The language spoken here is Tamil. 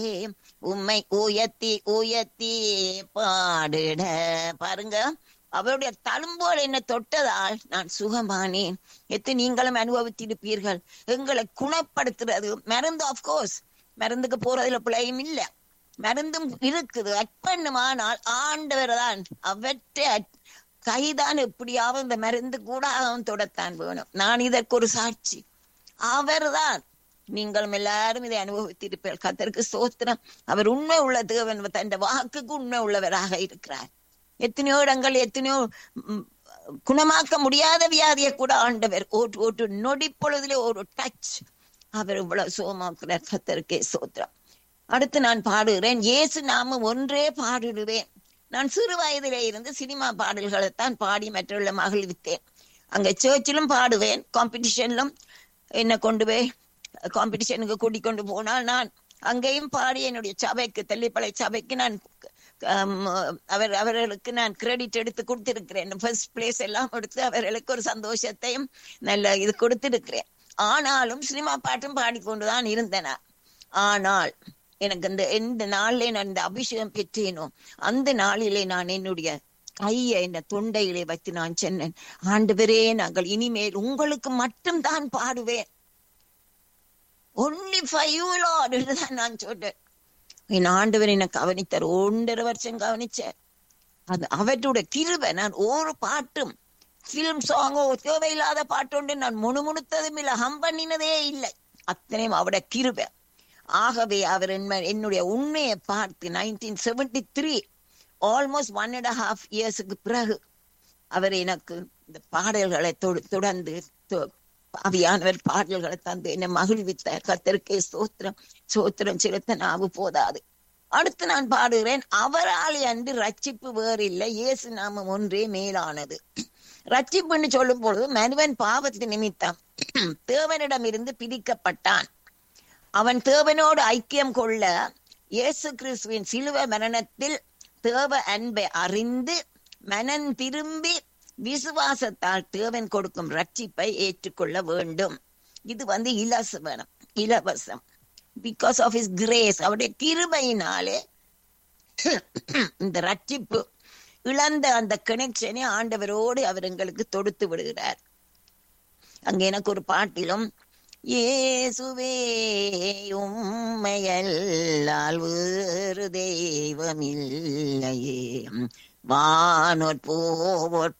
உம்மை உயர்த்தி உயர்த்தி பாடிட பாருங்க அவருடைய தழும்போல் என்ன தொட்டதால் நான் சுகமானேன் எத்து நீங்களும் அனுபவித்திருப்பீர்கள் எங்களை குணப்படுத்துறது மருந்து ஆஃப்கோர்ஸ் மருந்துக்கு போறதுல பிள்ளையும் இல்ல மருந்தும் இருக்குது அற்பண்ணுமானால் ஆண்டவர் தான் அவற்றை அற்- கைதான் எப்படியாவது இந்த மருந்து கூட அவன் தொடத்தான் வேணும் நான் இதற்கு ஒரு சாட்சி அவர்தான் நீங்களும் எல்லாரும் இதை அனுபவித்திருப்பீர்கள் கத்தருக்கு சோத்திரம் அவர் உண்மை உள்ள தேவன் தன் வாக்குக்கு உண்மை உள்ளவராக இருக்கிறார் எத்தனையோ இடங்கள் எத்தனையோ ம், குணமாக்க முடியாத வியாதியை கூட ஆண்டவர் ஒரு ஒரு நொடி பொழுதுல ஒரு டச் அவர் இவ்வளவு சுகமாக்குறார் கத்தருக்கே சோத்திரம் அடுத்து நான் பாடுகிறேன் இயேசு நாமம் ஒன்றே பாடிடுவேன் நான் சிறு வயதிலே இருந்து சினிமா பாடல்களைத்தான் பாடி மற்றவர்களை மகிழ்வித்தேன் அங்க சர்ச்சிலும் பாடுவேன் காம்படிஷன்லும் என்ன கொண்டு போய் காம்படிஷனுக்கு கூட்டிக் கொண்டு போனால் நான் அங்கேயும் பாடி என்னுடைய சபைக்கு தெல்லிப்பளை சபைக்கு நான் ஆம், அவர் அவர்களுக்கு நான் கிரெடிட் எடுத்து கொடுத்திருக்கிறேன் ஃபர்ஸ்ட் பிளேஸ் எல்லாம் எடுத்து அவர்களுக்கு ஒரு சந்தோஷத்தையும் நல்ல இது கொடுத்திருக்கிறேன் ஆனாலும் சினிமா பாட்டும் பாடிக்கொண்டுதான் இருந்தேன் நான். ஆனால் எனக்கு இந்த எந்த நாளிலே நான் இந்த அபிஷேகம் பெற்றேனோ அந்த நாளிலே நான் என்னுடைய கையை இந்த தொண்டையிலே வைத்து நான் சொன்னேன் ஆண்டவரே நாங்கள் இனிமேல் உங்களுக்கு மட்டும்தான் பாடுவேன் ஒன்லி ஃபைவ் யூ லார்ட் தான் நான் சொன்னேன் என் ஆண்டவர் என்ன கவனித்தார் ஒன்றரை வருஷம் கவனிச்சார் அது அவற்றுடைய கிருபை நான் ஒரு பாட்டும் ஃபிலிம் சாங்கோ தேவையில்லாத பாட்டு ஒன்று நான் முணுமுணுத்ததும் இல்லை ஹம் பண்ணினதே இல்லை அத்தனையும் அவருடைய கிருபை ஆகவே அவர் என்ன- என்னுடைய உண்மையை பார்த்து nineteen seventy three almost one and half இயர்ஸுக்கு பிறகு அவர் எனக்கு இந்த பாடல்களை தொடு- தொடர்ந்து தொ- ஆவியானவர் பாடல்களை தந்து என்னை மகிழ்வித்தார் கத்தருக்கே சோத்திரம் சோத்திரம் செலுத்த நாவு போதாது அடுத்து நான் பாடுகிறேன் அவரால் அன்று ரட்சிப்பு வேறு இல்லை இயேசு நாமம் ஒன்றே மேலானது ரட்சிப்புன்னு சொல்லும் பொழுது மனிதன் பாவத்து நிமித்தம் தேவனிடம் இருந்து பிரிக்கப்பட்டான் அவன் தேவனோடு ஐக்கியம் கொள்ள இயேசு கிறிஸ்துவின் சிலுவ மரணத்தில் தேவ அன்பை அறிந்து மனம் திரும்பி விசுவாசத்தால் தேவன் கொடுக்கும் ரட்சிப்பை ஏற்றுக்கொள்ள வேண்டும் இது வந்து இலவசம் இலவசம் பிகாஸ் ஆஃப் இஸ் கிரேஸ் அவருடைய கிருபையினாலே இந்த ரட்சிப்பு இழந்த அந்த கனெக்ஷனை ஆண்டவரோடு அவர் எங்களுக்கு தொடுத்து விடுகிறார் அங்க எனக்கு ஒரு பாட்டிலும் இயேசுவே உம்மையல்லால் வேறு தெய்வமில்லையே வானோர் போவோர்